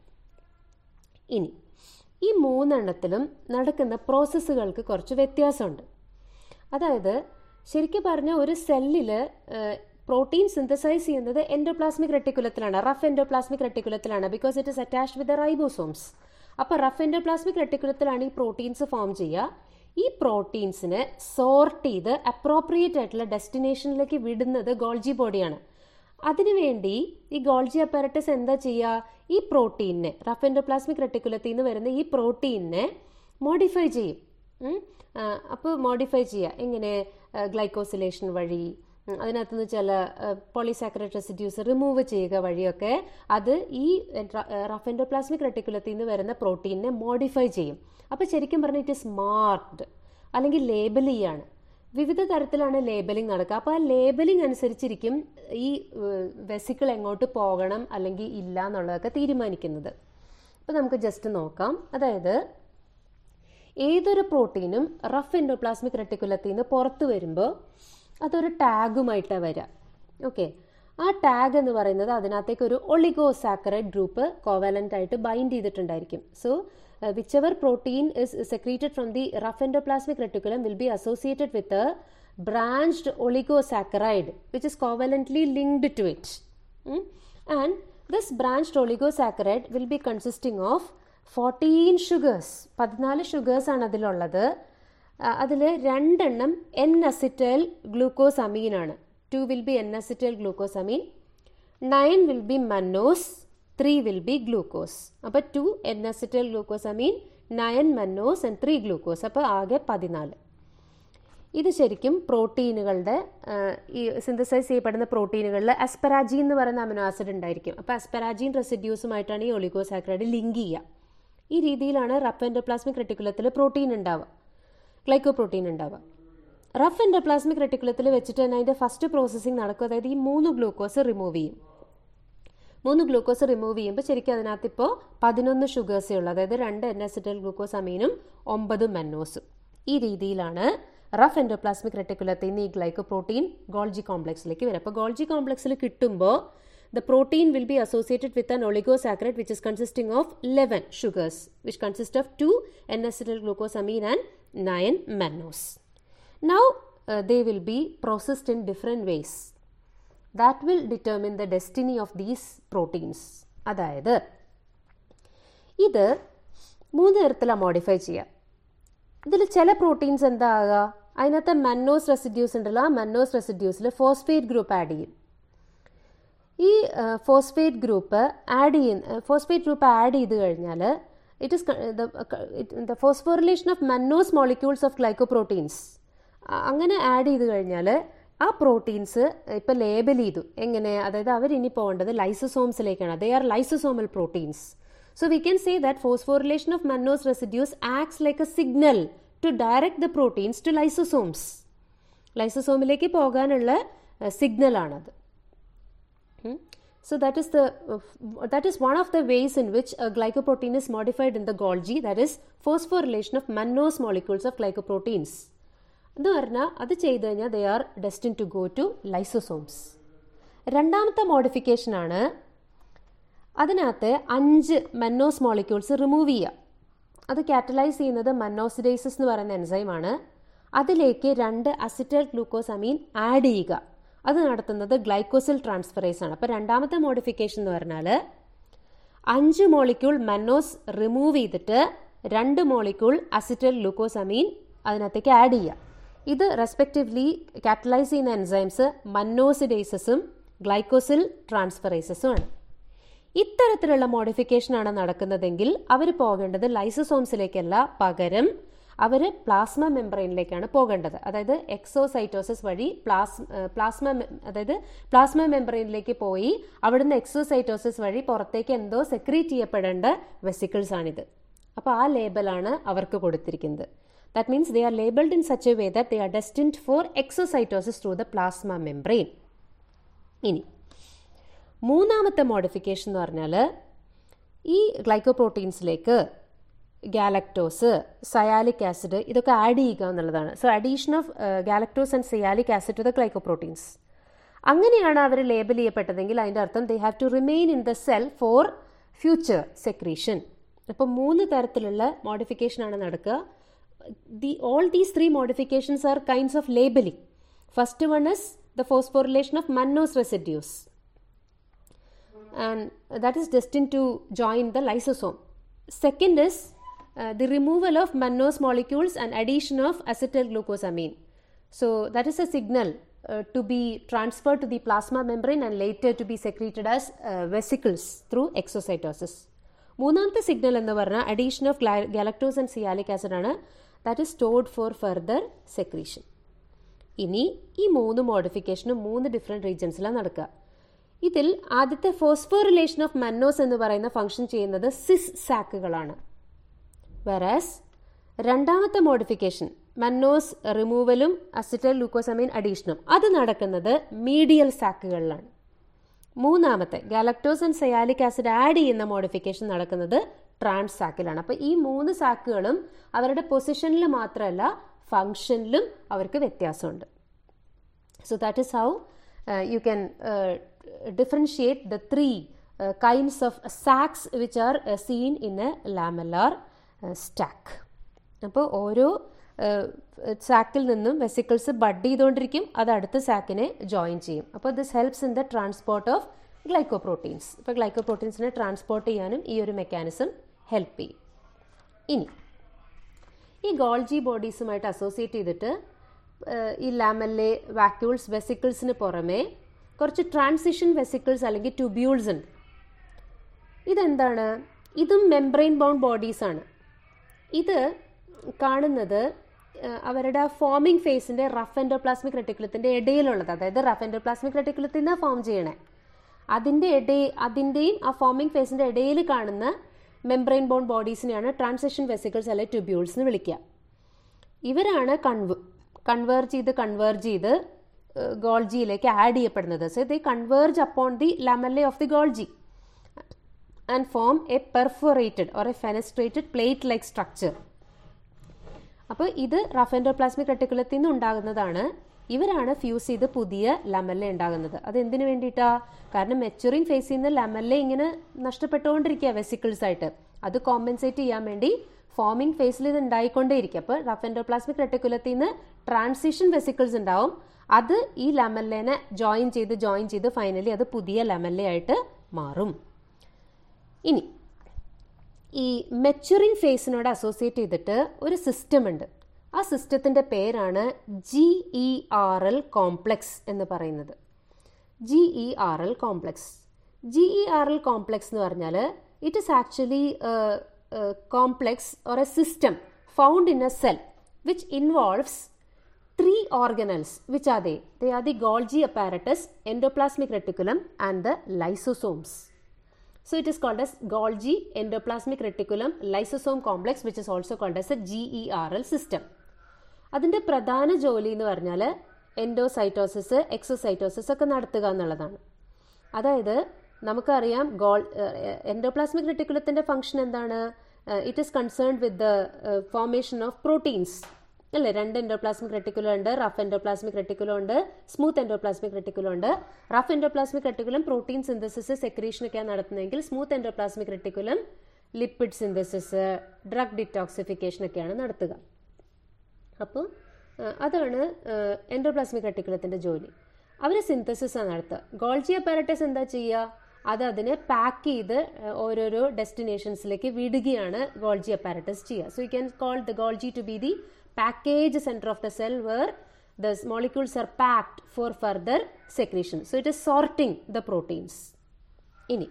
ഇനി ഈ മൂന്നെണ്ണത്തിലും നടക്കുന്ന പ്രോസസ്സുകൾക്ക് കുറച്ച് വ്യത്യാസമുണ്ട് അതായത് ശരിക്കും പറഞ്ഞാൽ ഒരു സെല്ലിൽ പ്രോട്ടീൻ സിന്തസൈസ് ചെയ്യുന്നത് എൻഡോപ്ലാസ്മിക് റെട്ടിക്കുലത്തിലാണ് റഫ് എൻഡോപ്ലാസ്മിക് റെട്ടിക്കുലത്തിലാണ് because it is attached with ribosomes അപ്പോൾ റഫ് എൻഡോപ്ലാസ്മിക് റെട്ടിക്കുലത്തിലാണ് ഈ പ്രോട്ടീൻസ് ഫോം ചെയ്യുക ഈ പ്രോട്ടീൻസിനെ സോർട്ട് ചെയ്ത് അപ്രോപ്രിയേറ്റ് ആയിട്ടുള്ള ഡെസ്റ്റിനേഷനിലേക്ക് വിടുന്നത് ഗോൾജി ബോഡിയാണ് അതിനുവേണ്ടി ഈ ഗോൾജി അപ്പാരറ്റസ് എന്താ ചെയ്യുക ഈ പ്രോട്ടീനിനെ റഫ് എൻഡോപ്ലാസ്മിക് റെട്ടിക്കുലത്തിൽ നിന്ന് വരുന്ന ഈ പ്രോട്ടീനിനെ മോഡിഫൈ ചെയ്യും അപ്പോൾ മോഡിഫൈ ചെയ്യുക എങ്ങനെ ഗ്ലൈക്കോസിലേഷൻ വഴി അതിനകത്തുനിന്ന് ചില പോളിസാക്രൈഡ് റെസിഡ്യൂസ് റിമൂവ് ചെയ്യുക വഴിയൊക്കെ അത് ഈ റഫ് എൻഡോപ്ലാസ്മിക് റെട്ടിക്കുലത്തിൽ നിന്ന് വരുന്ന പ്രോട്ടീനിനെ മോഡിഫൈ ചെയ്യും അപ്പോൾ ശരിക്കും പറഞ്ഞാൽ ഇറ്റ് ഇസ് മാർക്ഡ് അല്ലെങ്കിൽ ലേബൽ ചെയ്യാണ് വിവിധ തരത്തിലാണ് ലേബലിംഗ് നടക്കുക അപ്പോൾ ആ ലേബലിംഗ് അനുസരിച്ചിരിക്കും ഈ വെസിക്കിൾ എങ്ങോട്ട് പോകണം അല്ലെങ്കിൽ ഇല്ല എന്നുള്ളതൊക്കെ തീരുമാനിക്കുന്നത് അപ്പോൾ നമുക്ക് ജസ്റ്റ് നോക്കാം അതായത് ഏതൊരു പ്രോട്ടീനും റഫ് എൻഡോപ്ലാസ്മിക് റെട്ടിക്കുലത്തിൽ നിന്ന് പുറത്ത് വരുമ്പോൾ അതൊരു ടാഗുമായിട്ടാണ് വരിക ഓക്കെ ആ ടാഗ് എന്ന് പറയുന്നത് അതിനകത്തേക്ക് ഒരു ഒളിഗോസാക്കറൈഡ് ഗ്രൂപ്പ് കോവാലൻ്റ് ആയിട്ട് ബൈൻഡ് ചെയ്തിട്ടുണ്ടായിരിക്കും so which ever protein is secreted from the rough endoplasmic reticulum will be associated with branched oligosaccharide which is covalently linked to it and this branched oligosaccharide will be consisting of fourteen sugars പതിനാല് sugars ആണ് അതിലുള്ളത് അതിൽ രണ്ടെണ്ണം N acetyl glucose അമീനാണ് two will be N acetyl glucose amine nine will be mannose three will be glucose അപ്പോൾ to N acetyl glucose amine nine mannose and three glucose അപ്പോൾ ആകെ പതിനാല് ഇത് ശരിക്കും പ്രോട്ടീനുകളുടെ ഈ സിന്തസൈസ് ചെയ്യപ്പെടുന്ന പ്രോട്ടീനുകളിൽ അസ്പെറാജീൻ എന്ന് പറയുന്ന അമിനോ ആസിഡ് ഉണ്ടായിരിക്കും അപ്പോൾ അസ്പെറാജീൻ റെസിഡ്യൂസുമായിട്ടാണ് ഈ ഒളിഗോസാക്രൈഡ് ലിങ്ക് ചെയ്യുക ഈ രീതിയിലാണ് റഫ് എൻഡോപ്ലാസ്മിക് റെട്ടിക്കുലത്തിൽ പ്രോട്ടീൻ ഉണ്ടാവുക ഗ്ലൈക്കോ പ്രോട്ടീൻ ഉണ്ടാവുക റഫ് എൻഡോപ്ലാസ്മിക് റെട്ടിക്കുലത്തിൽ വെച്ചിട്ട് തന്നെ അതിൻ്റെ ഫസ്റ്റ് പ്രോസസ്സിംഗ് നടക്കും അതായത് ഈ മൂന്ന് ഗ്ലൂക്കോസ് റിമൂവ് ചെയ്യും മൂന്ന് ഗ്ലൂക്കോസ് റിമൂവ് ചെയ്യുമ്പോൾ ശരിക്കും അതിനകത്ത് ഇപ്പോൾ പതിനൊന്ന് ഷുഗേഴ്സേ ഉള്ളൂ അതായത് രണ്ട് എൻ എസിറ്റൽ ഗ്ലൂക്കോസ് അമീനും ഒമ്പത് മെന്നോസും ഈ രീതിയിലാണ് റഫ് എൻഡോപ്ലാസ്മിക് റെട്ടിക്കുലത്തിൽ നിന്ന് ഈ ഗ്ലൈക്കോ പ്രോട്ടീൻ ഗോൾജി കോംപ്ലക്സിലേക്ക് വരും അപ്പോൾ ഗോൾജി കോംപ്ലക്സിൽ കിട്ടുമ്പോൾ the protein will be associated with an oligosaccharide which is consisting of 11 sugars which consist of 2 N-acetyl glucosamine and 9 mannose. Now uh, they will be processed in different ways. That will determine the destiny of these proteins. അതായത് ഇത് മൂന്ന് തരത്തിലാണ് modify ചെയ്യുക ഇതിൽ ചില proteins എന്താ ആകുക അതിനകത്ത് മന്നോസ് റെസിഡ്യൂസ് ഉണ്ടല്ലോ ആ മന്നോസ് റെസിഡ്യൂസിൽ ഫോസ്ഫേറ്റ് ഗ്രൂപ്പ് ആഡ് ചെയ്യും ഈ ഫോസ്ഫേറ്റ് ഗ്രൂപ്പ് ആഡ് ചെയ്യുന്ന ഫോസ്ഫേറ്റ് ഗ്രൂപ്പ് ആഡ് ചെയ്ത് കഴിഞ്ഞാൽ it is the phosphorylation of mannose molecules of glycoproteins അങ്ങനെ ആഡ് ചെയ്ത് കഴിഞ്ഞാൽ ആ പ്രോട്ടീൻസ് ഇപ്പം ലേബൽ ചെയ്തു എങ്ങനെ അതായത് അവരിനി പോകേണ്ടത് ലൈസോസോംസിലേക്കാണ് they are lysosomal proteins so we can say that phosphorylation of mannose residues acts like a signal to direct the proteins to lysosomes ലൈസോസോമിലേക്ക് പോകാനുള്ള സിഗ്നലാണത് So that is the uh, that is one of the ways in which a glycoprotein is modified in the Golgi that is phosphorylation of mannose molecules of glycoproteins. എന്ന് പറഞ്ഞാൽ അത് ചെയ്തു കഴിഞ്ഞാൽ they are destined to go to lysosomes രണ്ടാമത്തെ modification ആണ് അതിനകത്ത് അഞ്ച് മന്നോസ് molecules remove ചെയ്യുക അത് കാറ്റലൈസ് ചെയ്യുന്നത് മന്നോസിഡൈസിസ് എന്ന് പറയുന്ന എൻസൈമാണ് അതിലേക്ക് രണ്ട് അസിറ്റൽ ഗ്ലൂക്കോസ് അമീൻ ആഡ് ചെയ്യുക അത് നടത്തുന്നത് ഗ്ലൈക്കോസിൽ ട്രാൻസ്ഫറേസ് ആണ് അപ്പോൾ രണ്ടാമത്തെ മോഡിഫിക്കേഷൻ എന്ന് പറഞ്ഞാൽ അഞ്ച് മോളിക്യൂൾ മന്നോസ് റിമൂവ് ചെയ്തിട്ട് രണ്ട് മോളിക്യൂൾ അസിറ്റൽ ഗ്ലൂക്കോസ് അമീൻ അതിനകത്തേക്ക് ആഡ് ചെയ്യുക ഇത് റെസ്പെക്റ്റീവ്ലി കാറ്റലൈസ് ചെയ്യുന്ന എൻസൈംസ് മന്നോസിഡൈസസും ഗ്ലൈക്കോസിൽ ട്രാൻസ്ഫറേസസും ആണ് ഇത്തരത്തിലുള്ള മോഡിഫിക്കേഷൻ ആണ് നടക്കുന്നതെങ്കിൽ അവർ പോകേണ്ടത് ലൈസോസോംസിലേക്കല്ല പകരം അവർ പ്ലാസ്മ മെംബ്രെയിനിലേക്കാണ് പോകേണ്ടത് അതായത് എക്സോസൈറ്റോസിസ് വഴി പ്ലാസ് പ്ലാസ്മ അതായത് പ്ലാസ്മ മെംബ്രെയിനിലേക്ക് പോയി അവിടുന്ന് എക്സോസൈറ്റോസിസ് വഴി പുറത്തേക്ക് എന്തോ സെക്രീറ്റ് ചെയ്യപ്പെടേണ്ട വെസിക്കിൾസ് ആണിത് അപ്പോൾ ആ ലേബലാണ് അവർക്ക് കൊടുത്തിരിക്കുന്നത് that means they are labelled in such a way that they are destined for exocytosis through the plasma membrane ഇനി മൂന്നാമത്തെ മോഡിഫിക്കേഷൻ എന്ന് പറഞ്ഞാൽ ഈ ഗ്ലൈക്കോപ്രോട്ടീൻസിലേക്ക് ഗാലക്ടോസ് സയാലിക് ആസിഡ് ഇതൊക്കെ ആഡ് ചെയ്യുക എന്നുള്ളതാണ് so addition of galactose and sialic acid to the glycoproteins അങ്ങനെയാണ് അവർ ലേബൽ ചെയ്യപ്പെട്ടതെങ്കിൽ അതിൻ്റെ അർത്ഥം they have to remain in the cell for future secretion അപ്പോൾ മൂന്ന് തരത്തിലുള്ള മോഡിഫിക്കേഷൻ ആണ് നടക്കുക the all these three modifications are kinds of labelling first one is the phosphorylation of mannose residues and that is destined to join the lysosome. Second is uh, the removal of mannose molecules and addition of acetyl glucosamine. So that is a signal uh, to be transferred to the plasma membrane and later to be secreted as uh, vesicles through exocytosis. മൂന്നാമത്തെ signal എന്ന് പറഞ്ഞാൽ addition of galactose and sialic acid ആണ് that is stored for further secretion ഇനി ഈ മൂന്ന് മോഡിഫിക്കേഷനും മൂന്ന് different റീജൻസിലാണ് നടക്കുക ഇതിൽ ആദ്യത്തെ ഫോസ്ഫോറിലേഷൻ ഓഫ് മന്നോസ് എന്ന് പറയുന്ന ഫംഗ്ഷൻ ചെയ്യുന്നത് സിസ് സാക്കുകളാണ് വെറാസ് രണ്ടാമത്തെ മോഡിഫിക്കേഷൻ മന്നോസ് റിമൂവലും അസിറ്റൽ ലൂക്കോസമീൻ അഡീഷനും അത് നടക്കുന്നത് മീഡിയൽ സാക്കുകളിലാണ് മൂന്നാമത്തെ galactose and sialic acid add ചെയ്യുന്ന മോഡിഫിക്കേഷൻ നടക്കുന്നത് ട്രാൻസ് സാക്കിലാണ് അപ്പോൾ ഈ മൂന്ന് സാക്കുകളും അവരുടെ പൊസിഷനിൽ മാത്രമല്ല ഫങ്ഷനിലും അവർക്ക് വ്യത്യാസമുണ്ട് So that is how uh, you can uh, differentiate the three uh, kinds of sacs which are uh, seen in a lamellar uh, stack. അപ്പോൾ ഓരോ സാക്കിൽ നിന്നും വെസിക്കിൾസ് ബഡ് ചെയ്തുകൊണ്ടിരിക്കും അത് അടുത്ത സാക്കിനെ ജോയിൻ ചെയ്യും അപ്പോൾ this helps in the transport of glycoproteins ഇപ്പോൾ ഗ്ലൈക്കോപ്രോട്ടീൻസിനെ ട്രാൻസ്പോർട്ട് ചെയ്യാനും ഈ ഒരു മെക്കാനിസം ഹെൽപ്പ് ചെയ്യും ഇനി ഈ ഗോൾജി ബോഡീസുമായിട്ട് അസോസിയേറ്റ് ചെയ്തിട്ട് ഏഹ്, ഈ ലാമല്ലെ വാക്യൂൾസ് വെസിക്കിൾസിന് പുറമെ കുറച്ച് ട്രാൻസിഷൻ വെസിക്കിൾസ് അല്ലെങ്കിൽ ട്യൂബ്യൂൾസ് ഉണ്ട് ഇതെന്താണ് ഇതും മെംബ്രെയിൻ ബൗണ്ട് ബോഡീസ് ആണ് ഇത് കാണുന്നത് ഏഹ്, അവരുടെ ഫോമിംഗ് ഫേസിന്റെ റഫ് എൻഡോപ്ലാസ്മിക് റെട്ടിക്കുലത്തിന്റെ ഇടയിലുള്ളത് അതായത് റഫ് എൻഡോപ്ലാസ്മിക് റെട്ടിക്കുലത്തിൽ നിന്നാണ് ഫോം ചെയ്യണേ അതിന്റെ ഇടയിൽ അതിന്റെയും ആ ഫോമിംഗ് ഫേസിന്റെ ഇടയിൽ കാണുന്ന മെംബ്രെയിൻ ബോണ്ട് ബോഡീസിനെയാണ് ട്രാൻസിഷൻ വെസിക്കിൾസ് അല്ലെങ്കിൽ ട്യൂബ്യൂൾസ് എന്ന് വിളിക്കുക ഇവരാണ് കൺവ് കൺവേർജ് ചെയ്ത് കൺവേർജ് ചെയ്ത് ഗോൾജിയിലേക്ക് ആഡ് ചെയ്യപ്പെടുന്നത് so they converge upon the lamellae of the Golgi and form a perforated or a fenestrated plate like structure അപ്പോൾ ഇത് റഫ് എൻഡോപ്ലാസ്മിക് റെട്ടിക്കുലത്തിൽ നിന്ന് ഉണ്ടാകുന്നതാണ് ഇവരാണ് ഫ്യൂസ് ചെയ്ത് പുതിയ ലമല്ല ഉണ്ടാകുന്നത് അത് എന്തിനു വേണ്ടിയിട്ടാ കാരണം മെച്ചുറിങ് ഫേസിൽ നിന്ന് ലമല്ല ഇങ്ങനെ നഷ്ടപ്പെട്ടുകൊണ്ടിരിക്കുക വെസിക്കിൾസ് ആയിട്ട് അത് കോമ്പൻസേറ്റ് ചെയ്യാൻ വേണ്ടി ഫോമിംഗ് ഫേസിൽ ഇത് ഉണ്ടായിക്കൊണ്ടേയിരിക്കും അപ്പോൾ റഫ് എൻഡോപ്ലാസ്മിക് റെട്ടിക്കുലത്തിൽ നിന്ന് ട്രാൻസിഷൻ വെസിക്കിൾസ് ഉണ്ടാവും അത് ഈ ലമല്ലേനെ ജോയിൻ ചെയ്ത് ജോയിൻ ചെയ്ത് ഫൈനലി അത് പുതിയ ലമല്ലയായിട്ട് മാറും ഇനി ഈ മെച്ചുറിങ് ഫേസിനോട് അസോസിയേറ്റ് ചെയ്തിട്ട് ഒരു സിസ്റ്റം ഉണ്ട് ആ സിസ്റ്റത്തിൻ്റെ പേരാണ് G E R L complex എന്ന് പറയുന്നത് G E R L complex G E R L complex എന്ന് പറഞ്ഞാൽ it is actually complex or a system found in a cell which involves three organelles which are they they are the golgi apparatus endoplasmic reticulum and the lysosomes so it is called as golgi endoplasmic reticulum lysosome complex which is also called as a gerl system അതിൻ്റെ പ്രധാന ജോലി എന്ന് പറഞ്ഞാൽ endocytosis exocytosis ഒക്കെ നടത്തുക എന്നുള്ളതാണ് അതായത് നമുക്കറിയാം ഗോൾ എൻഡോപ്ലാസ്മിക് റെട്ടിക്കുലത്തിൻ്റെ ഫംഗ്ഷൻ എന്താണ് it is concerned with the formation of proteins അല്ലേ രണ്ട് എൻഡോപ്ലാസ്മിക് റെട്ടിക്കുലം ഉണ്ട് റഫ് എൻഡോപ്ലാസ്മിക് റെട്ടിക്കുലം ഉണ്ട് സ്മൂത്ത് എൻഡോപ്ലാസ്മിക് റെട്ടിക്കുലം ഉണ്ട് rough endoplasmic reticulum protein synthesis secretion ഒക്കെയാണ് നടത്തുന്നതെങ്കിൽ smooth endoplasmic reticulum lipid synthesis drug detoxification ഒക്കെയാണ് നടത്തുക അപ്പോൾ അതാണ് എൻഡോപ്ലാസ്മിക് റെട്ടിക്കുലത്തിൻ്റെ ജോലി അവർ സിന്തസിസ് ആണ് നടത്തുക ഗോൾജി അപ്പാരറ്റസ് എന്താ ചെയ്യുക അത് അതിനെ പാക്ക് ചെയ്ത് ഏഹ്, ഓരോരോ ഡെസ്റ്റിനേഷൻസിലേക്ക് വിടുകയാണ് ഗോൾജി അപ്പാരറ്റസ് ചെയ്യുക so you can call the Golgi to be the package centre of the cell where the molecules are packed for further secretion so it is sorting the proteins ഇനി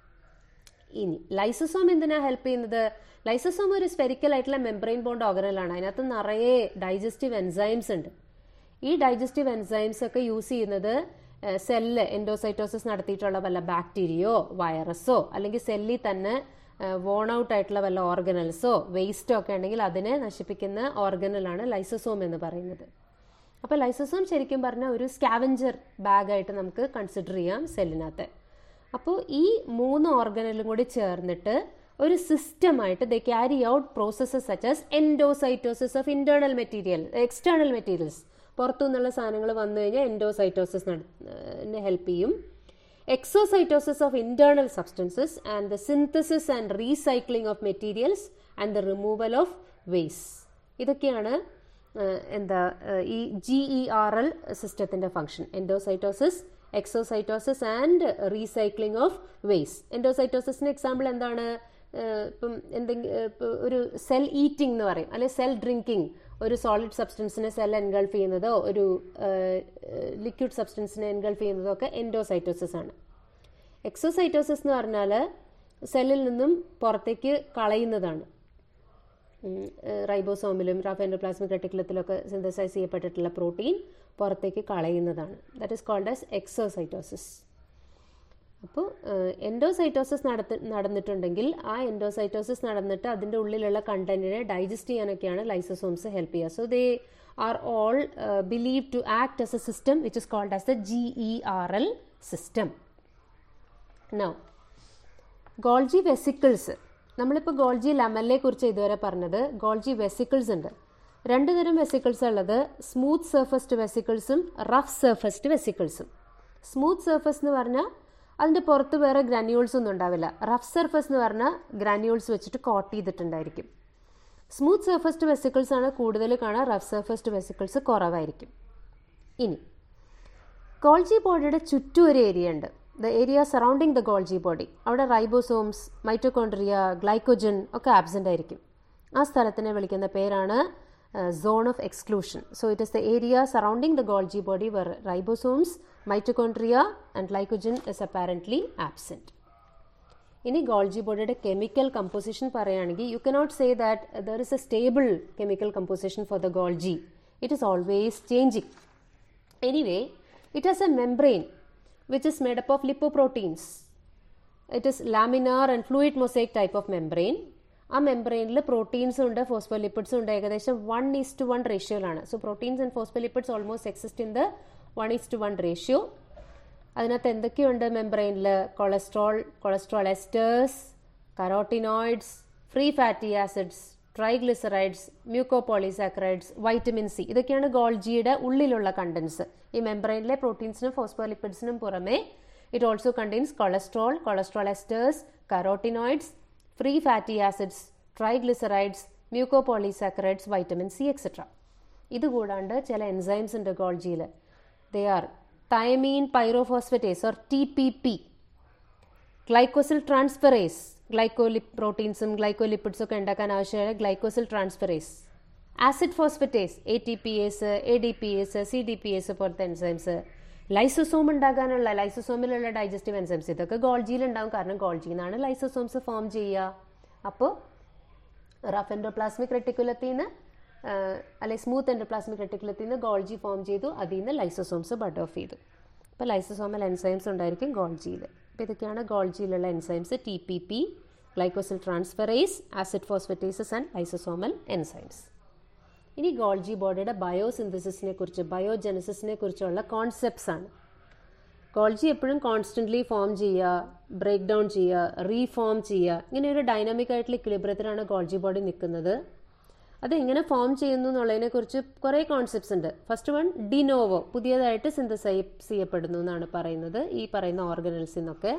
ഇനി lysosome എന്തിനാ help ചെയ്യുന്നത് lysosome ഒരു spherical ആയിട്ടുള്ള membrane bond ഓർഗനലാണ് അതിനകത്ത് നിറയെ digestive enzymes ഉണ്ട് ഈ ഡൈജസ്റ്റീവ് എൻസൈംസ് ഒക്കെ യൂസ് ചെയ്യുന്നത് സെല്ല് എൻഡോസൈറ്റോസിസ് നടത്തിയിട്ടുള്ള വല്ല ബാക്ടീരിയയോ വൈറസോ അല്ലെങ്കിൽ സെല്ലിൽ തന്നെ വോൺ ഔട്ട് ആയിട്ടുള്ള വല്ല ഓർഗനൽസോ വേസ്റ്റോ ഒക്കെ ഉണ്ടെങ്കിൽ അതിനെ നശിപ്പിക്കുന്ന ഓർഗനലാണ് ലൈസോസോം എന്ന് പറയുന്നത് അപ്പോൾ ലൈസോസോം ശരിക്കും പറഞ്ഞാൽ ഒരു സ്കാവഞ്ചർ ബാഗായിട്ട് നമുക്ക് കൺസിഡർ ചെയ്യാം സെല്ലിനകത്ത് അപ്പോൾ ഈ മൂന്ന് ഓർഗനലും കൂടി ചേർന്നിട്ട് ഒരു സിസ്റ്റമായിട്ട് the carry out processes such as endocytosis of internal material external materials പുറത്തു നിന്നുള്ള സാധനങ്ങൾ വന്നു കഴിഞ്ഞാൽ എൻഡോസൈറ്റോസിസ് ഹെൽപ്പ് ചെയ്യും exocytosis of internal substances and the synthesis and recycling of materials and the removal of waste ഇതൊക്കെയാണ് ഏഹ്, എന്താ ഏഹ്, ഈ ജി ഇ ആർ എൽ സിസ്റ്റത്തിന്റെ function endocytosis exocytosis and recycling of waste എൻഡോസൈറ്റോസിന് എക്സാമ്പിൾ എന്താണ് ഏഹ്, ഇപ്പം എന്തെങ്കിലും ഒരു സെൽ ഈറ്റിംഗ് എന്ന് പറയും അല്ലെങ്കിൽ സെൽ ഡ്രിങ്കിങ് ഒരു സോളിഡ് സബ്സ്റ്റൻസിനെ സെൽ എൻഗൾഫ് ചെയ്യുന്നതോ ഒരു ലിക്വിഡ് സബ്സ്റ്റൻസിനെ എൻഗൾഫ് ചെയ്യുന്നതോ ഒക്കെ എൻഡോസൈറ്റോസിസ് ആണ് എക്സോസൈറ്റോസിസ് എന്ന് പറഞ്ഞാൽ സെല്ലിൽ നിന്നും പുറത്തേക്ക് കളയുന്നതാണ് റൈബോസോമിലും റാഫ് എൻഡോപ്ലാസ്മിക് റെട്ടിക്കുലത്തിലൊക്കെ സിന്തസൈസ് ചെയ്യപ്പെട്ടിട്ടുള്ള പ്രോട്ടീൻ പുറത്തേക്ക് കളയുന്നതാണ് that is called as exocytosis അപ്പോൾ എൻഡോസൈറ്റോസിസ് നടത്തി നടന്നിട്ടുണ്ടെങ്കിൽ ആ എൻഡോസൈറ്റോസിസ് നടന്നിട്ട് അതിൻ്റെ ഉള്ളിലുള്ള കണ്ടന്റിനെ ഡൈജസ്റ്റ് ചെയ്യാനൊക്കെയാണ് ലൈസോസോംസ് ഹെൽപ്പ് ചെയ്യുക so they are all believe to act as a system which is called as the G E R L system now Golgi vesicles നമ്മളിപ്പോൾ ഗോൾജി ലമലിനെ കുറിച്ച് ഇതുവരെ പറഞ്ഞത് ഗോൾജി വെസിക്കിൾസ് ഉണ്ട് രണ്ട് തരം വെസിക്കിൾസ് ഉള്ളത് സ്മൂത്ത് സർഫസ്ഡ് വെസിക്കിൾസും റഫ് സർഫസ്ഡ് വെസിക്കിൾസും സ്മൂത്ത് സർഫസ് എന്ന് പറഞ്ഞാൽ അതിൻ്റെ പുറത്ത് വേറെ ഗ്രാന്യൂൾസ് ഒന്നും ഉണ്ടാവില്ല റഫ് സർഫസ് എന്ന് പറഞ്ഞാൽ ഗ്രാന്യൂൾസ് വെച്ചിട്ട് കോട്ട് ചെയ്തിട്ടുണ്ടായിരിക്കും സ്മൂത്ത് സർഫസ്ഡ് വെസിക്കിൾസ് ആണ് കൂടുതൽ കാണാൻ റഫ് സർഫസ്ഡ് വെസിക്കിൾസ് കുറവായിരിക്കും ഇനി ഗോൾജി ബോഡിയുടെ ചുറ്റും ഒരു ഏരിയ ഉണ്ട് the area surrounding the Golgi body അവിടെ റൈബോസോംസ് മൈറ്റോകോൺട്രിയ ഗ്ലൈക്കോജൻ ഒക്കെ ആബ്സെൻ്റ് ആയിരിക്കും ആ സ്ഥലത്തിനെ വിളിക്കുന്ന പേരാണ് zone of exclusion so it is the area surrounding the Golgi body where ribosomes mitochondria and glycogen is apparently absent ഇനി Golgi ബോഡിയുടെ chemical composition പറയുകയാണെങ്കിൽ you cannot say that there is a stable chemical composition for the Golgi it is always changing anyway it has a membrane which is made up of lipoproteins. It is laminar and fluid mosaic type of membrane. ആ മെംബ്രെയിനിൽ പ്രോട്ടീൻസും ഉണ്ട് ഫോസ്ഫോലിപ്പിഡ്സും ഉണ്ട് ഏകദേശം one is to one റേഷ്യോയിലാണ് so proteins and phospholipids almost exist in the one is to one ratio അതിനകത്ത് എന്തൊക്കെയുണ്ട് മെംബ്രെയിനിൽ cholesterol cholesterol esters carotenoids free fatty acids triglycerides mucopolysaccharides vitamin C ഇതൊക്കെയാണ് ഗോൾജിയുടെ ഉള്ളിലുള്ള കണ്ടൻസ് ഈ മെംബ്രെയിനിലെ പ്രോട്ടീൻസിനും ഫോസ്ഫോലിപ്പിഡ്സിനും പുറമെ it also contains cholesterol cholesterol esters carotenoids free fatty acids triglycerides mucopolysaccharides vitamin C etcetera ഇതുകൂടാണ്ട് ചില എൻസൈംസ് ഉണ്ട് ഗോൾജിയിൽ they are thiamine pyrophosphatase or T P P glycosyl transferase ഗ്ലൈക്കോലിപ് പ്രോട്ടീൻസും ഗ്ലൈക്കോലിപ്പിഡ്സും ഒക്കെ ഉണ്ടാക്കാൻ ആവശ്യമായ glycosyl transferase acid phosphatase A T P S A D P S C D P S പോലത്തെ എൻസൈംസ് ലൈസോസോം ഉണ്ടാകാനുള്ള ലൈസോസോമിലുള്ള ഡൈജസ്റ്റീവ് എൻസൈംസ് ഇതൊക്കെ ഗോൾജിയിൽ ഉണ്ടാവും കാരണം ഗോൾജിയിൽ നിന്നാണ് ലൈസോസോംസ് ഫോം ചെയ്യുക അപ്പോൾ റഫ് എൻഡോപ്ലാസ്മിക് റെട്ടിക്കുലത്തിൽ നിന്ന് അല്ലെ സ്മൂത്ത് എൻഡോപ്ലാസ്മിക് റെട്ടിക്കുലത്തിൽ നിന്ന് ഗോൾജി ഫോം ചെയ്തു അതിൽ നിന്ന് ലൈസോസോംസ് ബഡ് ഓഫ് ചെയ്തു അപ്പോൾ ലൈസോസോമൽ എൻസൈംസ് ഉണ്ടായിരിക്കും ഗോൾജിയിൽ അപ്പോൾ ഇതൊക്കെയാണ് ഗോൾജിയിലുള്ള enzymes T P P glycosyl transferase acid phosphatases and lysosomal enzymes ഇനി ഗോൾജി ബോഡിയുടെ ബയോസിന്തസിസിനെ കുറിച്ച് ബയോജെനസിസിനെ കുറിച്ചുള്ള കോൺസെപ്റ്റ്സ് ആണ് ഗോൾജി എപ്പോഴും കോൺസ്റ്റൻ്റ്ലി ഫോം ചെയ്യുക ബ്രേക്ക് ഡൗൺ ചെയ്യുക റീഫോം ചെയ്യുക ഇങ്ങനെ ഒരു ഡൈനാമിക് ആയിട്ടുള്ള ഇക്വിലിബ്രത്തിലാണ് ഗോൾജി ബോഡി നിൽക്കുന്നത് അത് എങ്ങനെ ഫോം ചെയ്യുന്നു എന്നുള്ളതിനെ കുറിച്ച് കുറേ കോൺസെപ്റ്റ്സ് ഉണ്ട് ഫസ്റ്റ് വൺ ഡിനോവോ പുതിയതായിട്ട് സിന്തസൈസ് ചെയ്യപ്പെടുന്നു എന്നാണ് പറയുന്നത് ഈ പറയുന്ന ഓർഗനൽസിൽ നിന്നൊക്കെ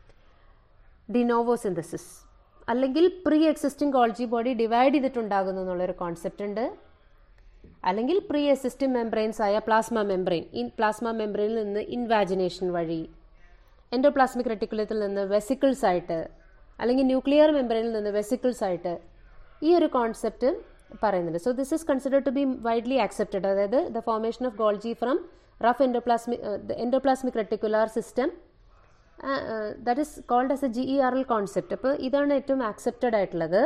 ഡിനോവോ സിന്തസിസ് അല്ലെങ്കിൽ pre existing Golgi body divide ചെയ്തിട്ടുണ്ടാകുന്നു എന്നുള്ളൊരു കോൺസെപ്റ്റ് ഉണ്ട് അല്ലെങ്കിൽ പ്രീ എക്സിസ്റ്റിംഗ് മെംബ്രെയിൻസ് ആയ പ്ലാസ്മ മെംബ്രെയിൻ ഇൻ പ്ലാസ്മ മെംബ്രെയിനിൽ നിന്ന് ഇൻവാജിനേഷൻ വഴി എൻഡോപ്ലാസ്മിക് റെട്ടിക്കുലത്തിൽ നിന്ന് വെസിക്കിൾസ് ആയിട്ട് അല്ലെങ്കിൽ ന്യൂക്ലിയർ മെംബ്രെയിനിൽ നിന്ന് വെസിക്കിൾസ് ആയിട്ട് ഈ ഒരു കോൺസെപ്റ്റ് പറയുന്നുണ്ട് so this is consider to be widely accepted അതായത് the formation of Golgi from rough endoplasmic endoplasmic reticular system that is called as a G E R L concept അപ്പോൾ ഇതാണ് ഏറ്റവും accepted ആയിട്ടുള്ളത്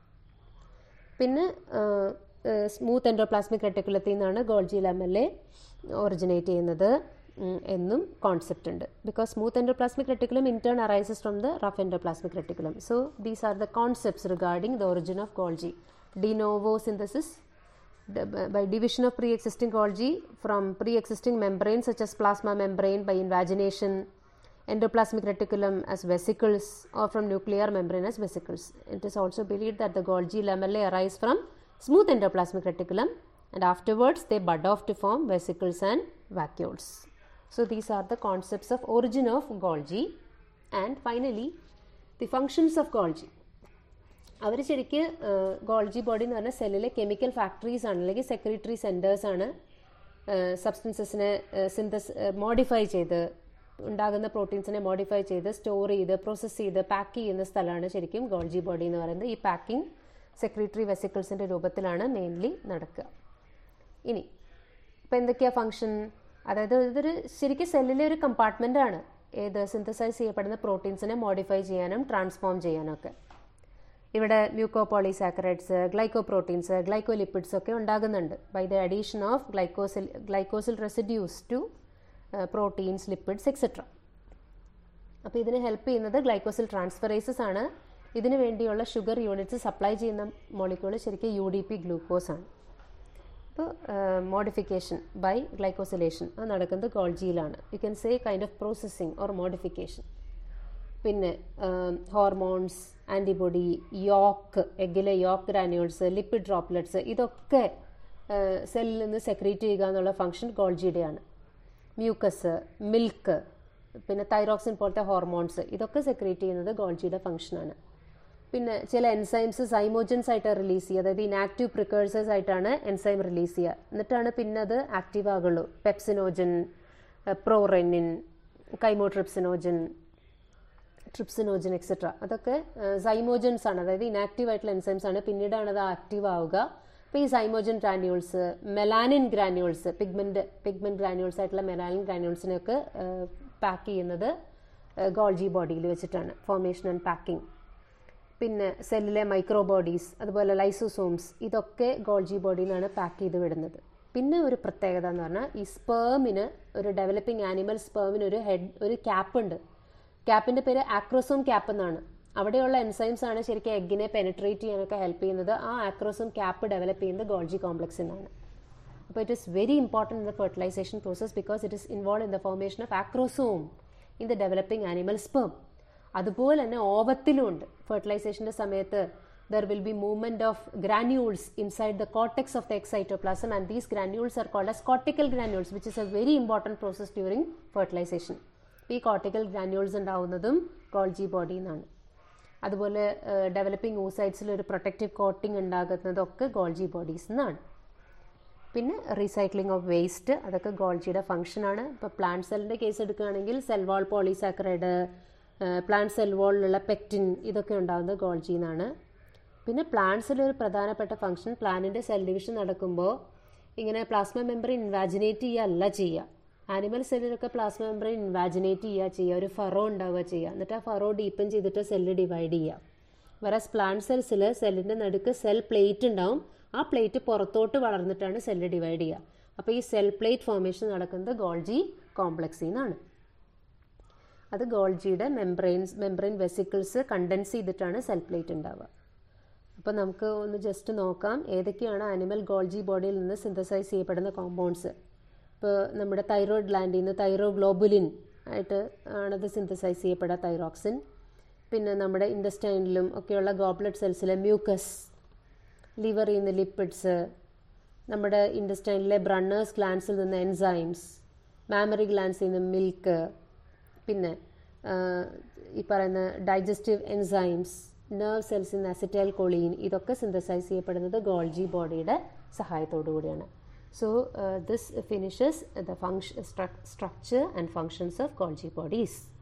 പിന്നെ സ്മൂത്ത് എൻഡോപ്ലാസ്മിക് റെട്ടിക്കുലത്തിൽ നിന്നാണ് Golgi ലെമലെ originate ചെയ്യുന്നത് എന്നും concept ഉണ്ട് because smooth endoplasmic reticulum in turn arises from the rough endoplasmic reticulum so these are the concepts regarding the origin of Golgi de novo synthesis by division of pre-existing Golgi from pre-existing membranes such as plasma membrane by invagination, endoplasmic reticulum as vesicles or from nuclear membrane as vesicles. It is also believed that the Golgi lamellae arise from smooth endoplasmic reticulum and afterwards they bud off to form vesicles and vacuoles. So these are the concepts of origin of Golgi and finally the functions of Golgi. അവർ ശരിക്ക് Golgi body എന്ന് പറഞ്ഞാൽ സെല്ലിലെ chemical factories ആണ് അല്ലെങ്കിൽ secretary centres ആണ് സബ്സ്റ്റൻസസിനെ സിന്തസ് modify ചെയ്ത് ഉണ്ടാകുന്ന പ്രോട്ടീൻസിനെ മോഡിഫൈ ചെയ്ത് സ്റ്റോർ ചെയ്ത് പ്രോസസ്സ് ചെയ്ത് പാക്ക് ചെയ്യുന്ന സ്ഥലമാണ് ശരിക്കും ഗോൾജി ബോഡി എന്ന് പറയുന്നത് ഈ പാക്കിംഗ് സെക്രട്ടറി വെസിക്കിൾസിൻ്റെ രൂപത്തിലാണ് മെയിൻലി നടക്കുക ഇനി ഇപ്പം എന്തൊക്കെയാണ് ഫങ്ഷൻ അതായത് ഇതൊരു ശരിക്കും സെല്ലിലെ ഒരു കമ്പാർട്ട്മെൻ്റ് ആണ് ഏത് സിന്തസൈസ് ചെയ്യപ്പെടുന്ന പ്രോട്ടീൻസിനെ മോഡിഫൈ ചെയ്യാനും ട്രാൻസ്ഫോം ചെയ്യാനും ഒക്കെ ഇവിടെ മ്യൂക്കോപോളിസാക്കറൈഡ്സ് ഗ്ലൈക്കോപ്രോട്ടീൻസ് ഗ്ലൈക്കോലിപ്പിഡ്സ് ഒക്കെ ഉണ്ടാകുന്നുണ്ട് by the addition of glycosyl glycosyl residues to proteins lipids etcetera അപ്പോൾ ഇതിന് ഹെൽപ്പ് ചെയ്യുന്നത് ഗ്ലൈക്കോസിൽ ട്രാൻസ്ഫറേസസ് ആണ് ഇതിനു വേണ്ടിയുള്ള ഷുഗർ യൂണിറ്റ്സ് സപ്ലൈ ചെയ്യുന്ന മോളിക്യൂൾ ശരിക്കും യു ഡി പി ഗ്ലൂക്കോസ് ആണ് അപ്പോൾ മോഡിഫിക്കേഷൻ ബൈ ഗ്ലൈക്കോസിലേഷൻ അത് നടക്കുന്നത് ഗോൾജിയിലാണ് you can say kind of processing or modification പിന്നെ ഹോർമോൺസ് ആൻറ്റിബോഡി യോക്ക് എഗ്ഗിലെ യോക്ക് ഗ്രാന്യൂൾസ് ലിപ്പിഡ് ഡ്രോപ്ലെറ്റ്സ് ഇതൊക്കെ സെല്ലിൽ നിന്ന് സെക്രീറ്റ് ചെയ്യുക എന്നുള്ള ഫംഗ്ഷൻ ഗോൾജിയുടെയാണ് മ്യൂക്കസ് മിൽക്ക് പിന്നെ തൈറോക്സിൻ പോലത്തെ ഹോർമോൺസ് ഇതൊക്കെ സെക്രീറ്റ് ചെയ്യുന്നത് ഗോൾജിയുടെ ഫംഗ്ഷനാണ് പിന്നെ ചില എൻസൈംസ് സൈമോജൻസ് ആയിട്ട് റിലീസ് ചെയ്യുക അതായത് ഇനാക്റ്റീവ് പ്രിക്കേഴ്സേഴ്സ് ആയിട്ടാണ് എൻസൈം റിലീസ് ചെയ്യുക എന്നിട്ടാണ് പിന്നെ അത് ആക്റ്റീവ് ആകുള്ളൂ pepsinogen prorenin chymotrypsinogen trypsinogen etcetera അതൊക്കെ സൈമോജൻസ് ആണ് അതായത് ഇനാക്റ്റീവ് ആയിട്ടുള്ള എൻസൈംസ് ആണ് പിന്നീടാണ് അത് ആക്റ്റീവ് ആവുക അപ്പോൾ ഈ zymogen granules melanin granules pigment pigment granules ആയിട്ടുള്ള മെലാനിൻ ഗ്രാന്യൂൾസിനെയൊക്കെ പാക്ക് ചെയ്യുന്നത് ഗോൾജി ബോഡിയിൽ വെച്ചിട്ടാണ് ഫോർമേഷൻ ആൻഡ് പാക്കിംഗ് പിന്നെ സെല്ലിലെ മൈക്രോബോഡീസ് അതുപോലെ ലൈസോസോംസ് ഇതൊക്കെ ഗോൾജി ബോഡിയിൽ നിന്നാണ് പാക്ക് ചെയ്ത് വിടുന്നത് പിന്നെ ഒരു പ്രത്യേകത എന്ന് പറഞ്ഞാൽ ഈ സ്പേമിന് ഒരു ഡെവലപ്പിംഗ് ആനിമൽ സ്പേമിന് ഒരു ഹെഡ് ഒരു ക്യാപ്പ് ഉണ്ട് ക്യാപ്പിന്റെ പേര് ആക്രോസോം ക്യാപ്പ് എന്നാണ് അവിടെയുള്ള എൻസൈംസ് ആണ് ശരിക്കും എഗ്ഗിനെ പെനിട്രേറ്റ് ചെയ്യാനൊക്കെ ഹെൽപ്പ് ചെയ്യുന്നത് ആ ആക്രോസോം ക്യാപ്പ് ഡെവലപ്പ് ചെയ്യുന്നത് ഗോൾജി കോംപ്ലക്സിൽ നിന്നാണ് അപ്പോൾ it is very important in the fertilisation process because it is involve in the formation of acrosome in the developing animal sperm അതുപോലെ തന്നെ ഓവത്തിലും ഉണ്ട് ഫെർട്ടിലൈസേഷൻ്റെ സമയത്ത് there will be movement of granules inside the cortex of the egg cytoplasm and these granules are called as cortical granules which is a very important process during fertilization ഈ cortical granules ഉണ്ടാവുന്നതും Golgi ബോഡിയിൽ നിന്നാണ് അതുപോലെ developing ഊസൈഡ്സിൽ ഒരു protective coating ഉണ്ടാകുന്നതൊക്കെ Golgi bodies നിന്നാണ് പിന്നെ റീസൈക്ലിംഗ് ഓഫ് വേസ്റ്റ് അതൊക്കെ ഗോൾജിയുടെ ഫംഗ്ഷനാണ് ഇപ്പോൾ പ്ലാന്റ് സെല്ലിൻ്റെ കേസ് എടുക്കുകയാണെങ്കിൽ cell wall polysaccharide plant cell വാളിലുള്ള പെക്റ്റിൻ ഇതൊക്കെ ഉണ്ടാകുന്നത് ഗോൾജി നിന്നാണ് പിന്നെ പ്ലാന്റ്സിൽ ഒരു പ്രധാനപ്പെട്ട ഫംഗ്ഷൻ പ്ലാന്റിൻ്റെ സെൽ ഡിവിഷൻ നടക്കുമ്പോൾ ഇങ്ങനെ പ്ലാസ്മ മെമ്പറിൻ ഇൻവാജിനേറ്റ് ചെയ്യുകയല്ല ചെയ്യുക ആനിമൽ സെല്ലിലൊക്കെ പ്ലാസ്മ മെമ്പറിൻ ഇൻവാജിനേറ്റ് ചെയ്യുക ചെയ്യുക ഒരു ഫറോ ഉണ്ടാവുക ചെയ്യുക എന്നിട്ട് ആ ഫറോ ഡീപ്പൻ ചെയ്തിട്ട് സെല്ല് ഡിവൈഡ് ചെയ്യുക വേറെ പ്ലാന്റ് സെൽസിൽ സെല്ലിൻ്റെ നടുക്ക് സെൽ പ്ലേറ്റ് ഉണ്ടാവും ആ പ്ലേറ്റ് പുറത്തോട്ട് വളർന്നിട്ടാണ് സെല്ല് ഡിവൈഡ് ചെയ്യുക അപ്പോൾ ഈ സെൽ പ്ലേറ്റ് ഫോർമേഷൻ നടക്കുന്നത് ഗോൾജി കോംപ്ലക്സിൽ നിന്നാണ് അത് ഗോൾജിയുടെ മെംബ്രെയിൻസ് മെംബ്രെയിൻ വെസിക്കിൾസ് കണ്ടൻസ് ചെയ്തിട്ടാണ് സെൽ പ്ലേറ്റ് ഉണ്ടാവുക അപ്പോൾ നമുക്ക് ഒന്ന് ജസ്റ്റ് നോക്കാം ഏതൊക്കെയാണ് ആനിമൽ ഗോൾജി ബോഡിയിൽ നിന്ന് സിന്തസൈസ് ചെയ്യപ്പെടുന്ന കോമ്പൗണ്ട്സ് ഇപ്പോൾ നമ്മുടെ തൈറോയ്ഡ് ഗ്ലാൻഡിൽ നിന്ന് തൈറോ ഗ്ലോബുലിൻ ആയിട്ട് ആണത് സിന്തസൈസ് ചെയ്യപ്പെടുക തൈറോക്സിൻ പിന്നെ നമ്മുടെ ഇൻഡസ്റ്റൈനിലും ഒക്കെയുള്ള ഗോബ്ലറ്റ് സെൽസിലെ മ്യൂക്കസ് ലിവറിൽ നിന്ന് ലിപ്പിഡ്സ് നമ്മുടെ ഇൻഡസ്റ്റൈനിലെ ബ്രണ്ണേഴ്സ് ഗ്ലാൻസിൽ നിന്ന് എൻസൈംസ് മാമറി ഗ്ലാൻസിൽ നിന്ന് മിൽക്ക് പിന്നെ ഈ പറയുന്ന ഡൈജസ്റ്റീവ് എൻസൈംസ് നെർവ് സെൽസിൽ നിന്ന് അസിറ്റൈൽ കൊളീൻ ഇതൊക്കെ സിന്തസൈസ് ചെയ്യപ്പെടുന്നത് ഗോൾജി ബോഡിയുടെ സഹായത്തോടു കൂടിയാണ് so this finishes the function structure and functions of Golgi bodies